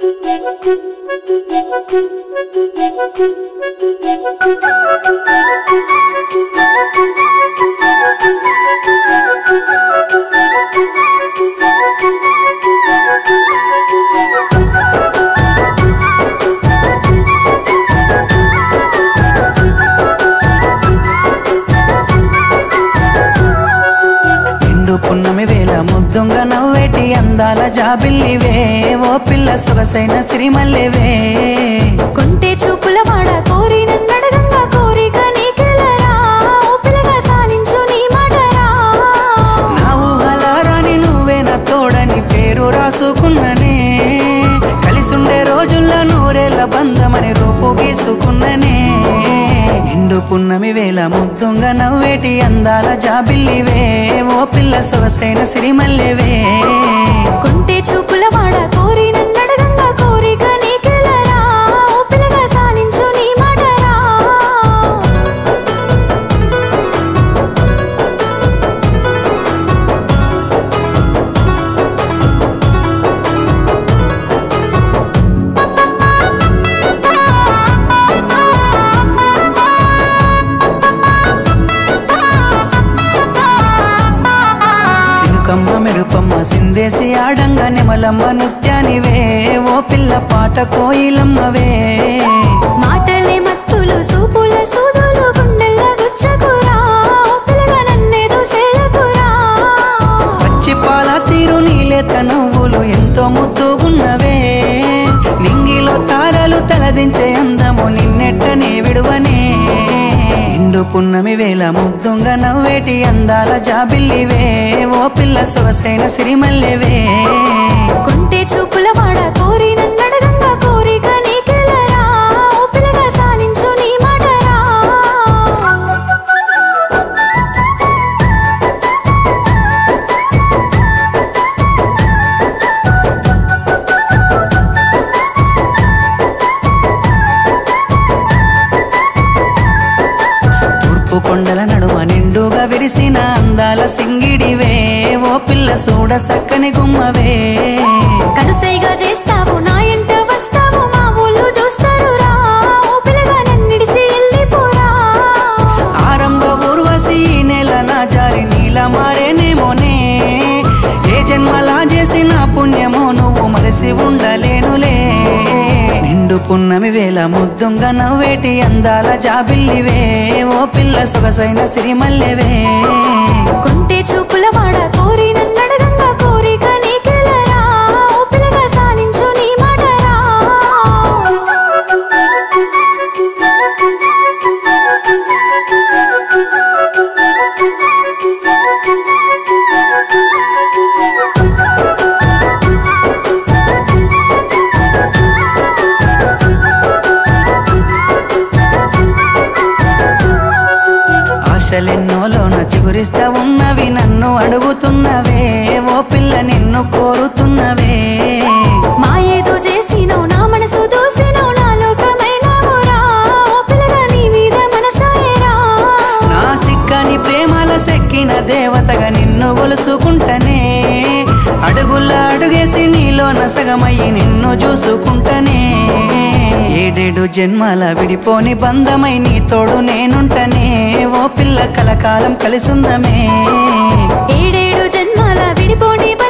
నిండు పున్నమి వేల ముద్దుంగ నవ్వేటి అందాల జాబిల్లివే ఓ పిల్ల సొగసైన సిరిమల్లివే కొంటే చూపుల వాడ కోరి నన్నడగంగా కోరిక నీకెలరా ఓ పిల్లగా సాలించు నీ మాటరా నా ఊహలారాని నువ్వే నా తోడని పేరు రాసుకున్ననే కలిసుండే రోజుల్లో నూరేళ్ల బంధమని రూపు గీసుకున్ననే నిండు పున్నమి వేల ముద్దుంగ నవ్వేటి అందాల జాబిల్లివే ఓ పిల్ల సొగసైన సిరిమల్లివే కొంటే చూపుల వాడ కోరి నన్నడగంగా కోరిక నీకెలరా ఓ పిల్లగా సాలించు నీ మాటరా సినుకమ్మ మెరుపమ్మ సిందేసి ఆడంగ నెమలమ్మ నృత్యానివే ఓ పిల్ల పాట కోయిలమ్మవే మాటలే మత్తులు సూపుల సూదులు గుండెల్ల గుచ్చకురా ఓ పిల్లగా నన్నేదో సేయకురా పచ్చి పాల తీరు నీలేత నువ్వులు ఎంతో ముద్దుగున్నవే నింగిలో తారలు తలదించే అందము నిన్నెట్టనే విడువనే నిండు పున్నమి వేల ముద్దుంగ నవ్వేటి అందాల జాబిల్లివే ఓ పిల్ల సొగసైన సిరిమల్లెవే కొంటే చూపుల వాడ కోరి నన్నడగంగా కోరిక నీకెలరా ఓ పిల్లగా సాలించు నీ మాటరా తూర్పు కొండల నడుమ నిండుగా విరిసిన అందాల సింగిడివే ఓ పిల్ల సూడ సక్కని గుమ్మవే కనుసైగా చేస్తావు నా ఎంట వస్తావు మా ఊళ్ళు చూస్తారు రా ఓ పిల్లగా నన్నిడిసి వెళ్ళిపోరా ఆరంభ ఊర్వశి ఈ నెల నా జారి నీల మారేనేమోనే ఏ జన్మలా చేసిన పుణ్యమో నువ్వు మరసి ఉండలేనులే నిండు పున్నమి వేల ముద్దుంగా నవ్వేటి అందాల జాబిల్లివే ఓ పిల్ల సొగసైన సిరిమల్లెవే కొంటే చూపుల వాడ కోరి నన్నడగంగా కోరిక నీకెలరా ఓ పిల్లగా సాలించు నీ మాటరా ఆశలెన్నోలోన చిగురిస్తా ఉన్నవి నన్ను అడుగుతున్నవే ఓ పిల్ల నిన్ను కోరుతున్నవే మా ఏదో చేసినో నా మనసు దోసినో నా లోకమైనావురా ఓ పిల్లగా నీ మీద మనసాయరా నా సిక్కని ప్రేమల సెక్కిన దేవతగా నిన్ను గొలుసుకుంటనే అడుగుల అడుగేసి నీలో నసగమయ్యి నిన్ను చూసుకుంటనే ఏడేడు జన్మల విడిపోని బంధమై నీ తోడు నేనుంటనే ఓ పిల్ల కలకాలం కలిసుందమే ఏడేడు జన్మాల విడిపోని